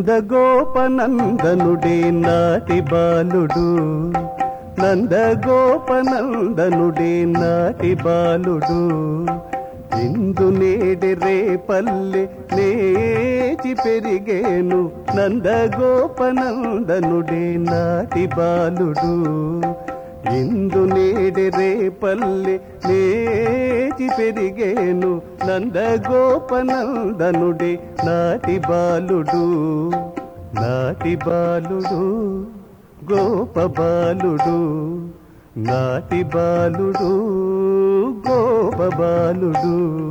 నందగోపనందనుడే నాటి బాలుడు నందగోపనందనుడే నాటి బాలుడు ఇందు నేడి రేపల్లె నేచి పెరిగేను నందగోపనందనుడే నాటి బాలుడు ఇందు నేడి రేపల్లె నేచి పెరిగేను నందగోపనందనుడే నాటి బాలుడు నాటి బాలుడు గోప బాలుడు నాటి బాలుడు గోప బాలుడు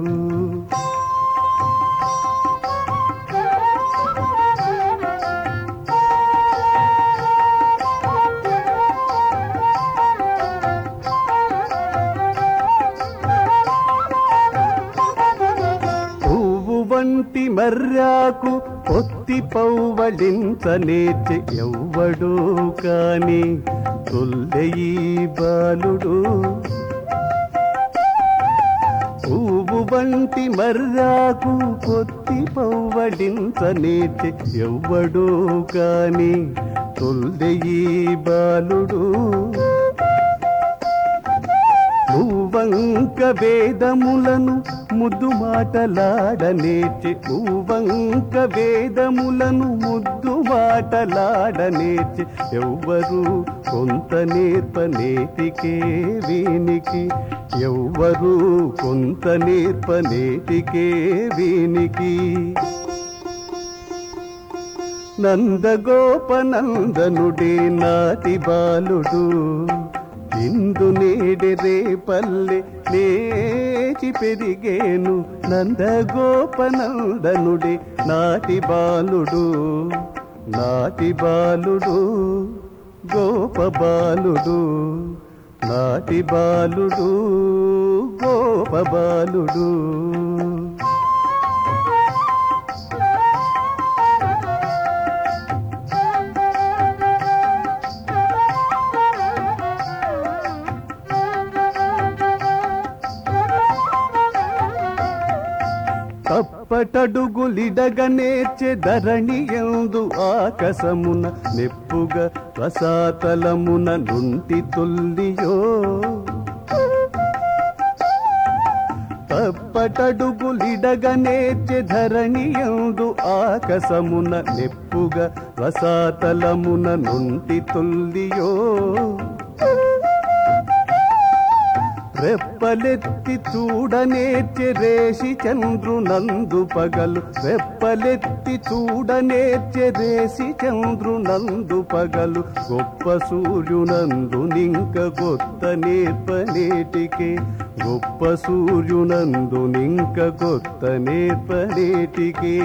పువ్వు వంటి మర్రాకు పొత్తి పౌవళించనేర్చి ఎవ్వడూ కాని తొల్లెయి బాలుడు పువ్వు వంటి మర్రాకు పొత్తి పౌవళించనేర్చి ఎవ్వడూ కాని తొల్లెయి బాలుడు నువ్వంక వేదములను ముద్దు మాటలాడనేచి నువ్వంక వేదములను ముద్దు మాటలాడనేచి ఎవ్వరు కొంత నేర్పనేటికే వీనికి ఎవ్వరు కొంత నేర్పనేటికే వీనికి నందగోపనందనుడే నాటి బాలుడు ఇందు నేడి రేపల్లె లేచి పెరిగేను నందగోపనందనుడే నాటి బాలుడు నాటి బాలుడు గోప బాలుడు నాటి బాలుడు గోప బాలుడు తప్పటడుగులిడగ నేర్చె ధరణి ఎందు ఆకాశమున నెప్పుగా రసాతలమున నుంటి తొల్లియో తప్పటడుగులిడగ నేర్చె ధరణి ఎందు ఆకాశమున నెప్పుగా రసాతలమున నుంటి తొల్లియో రెప్పలెత్తి చూడనేర్చె రేషి చంద్రునందు పగలు రెప్పలెత్తి చూడనేర్చె రేసి చంద్రునందు పగలు గొప్ప సూర్యునందు నింక కొత్త నేర్పనేటికే గొప్ప సూర్యునందు నింక కొత్త నేర్పనేటికే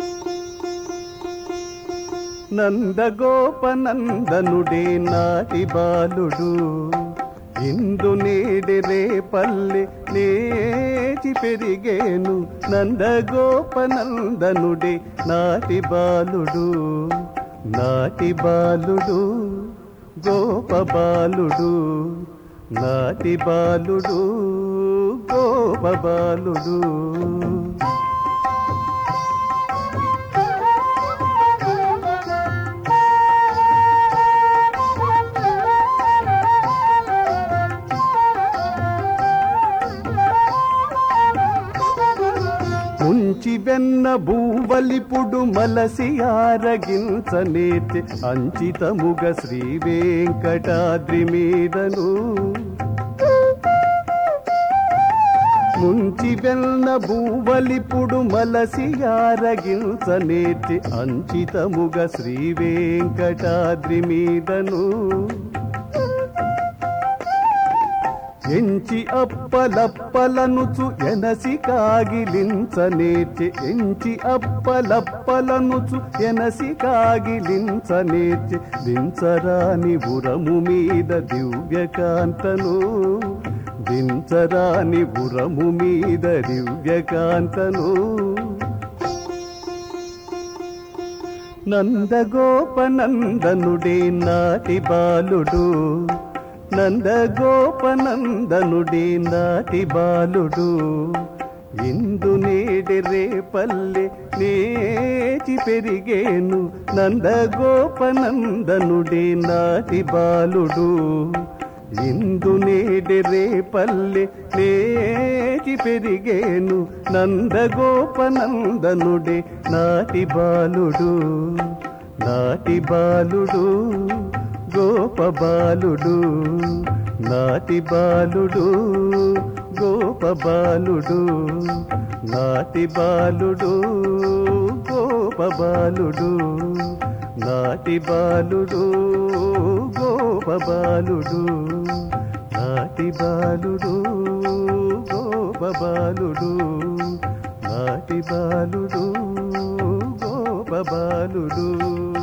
నందగోపనందనుడే నాటి బాలుడు ఇందు నేడి రేపల్లె లేచి పెరిగేను నందగోపనందనుడే నాటి బాలుడు నాటి బాలుడు గోప బాలుడు నాటి బాలుడు గోప బాలుడు ముంచి వెన్న భూవలిపుడు మలసి ఆరగించనేతి అంచితముగ శ్రీ వెంకటాద్రి మీదను ముంచి వెన్న భూవలిపుడు మలసి ఆరగించనేతి అంచితముగ శ్రీ వెంకటాద్రి మీదను ఎంచి అప్పలప్పలనుచు ఎనసి కాగిలించనేర్చె ఎంచి అప్పలప్పలనుచు ఎనసి కాగిలించనేర్చె దించరాని ఉరము మీద దివ్యకాంతను దించరాని ఉరము మీద దివ్యకాంతను నందగోపనందనుడే నాటి బాలుడు నందగోపనందనుడే నాటి బాలుడు ఇందు నేడి రేపల్లె నేచి పెరిగేను నందగోపనందనుడే నాటి బాలుడు ఇందు నేడి రేపల్లె నేచి పెరిగేను నందగోపనందనుడే నాటి బాలుడు నాటి బాలుడు గోప బాలుడు నాటి బాలుడు గోప బాలుడు నాటి బాలుడు గోప బాలుడు నాటి బాలుడు గోప బాలుడు నాటి బాలుడు గోప బాలుడు నాటి బాలుడు గోప బాలుడు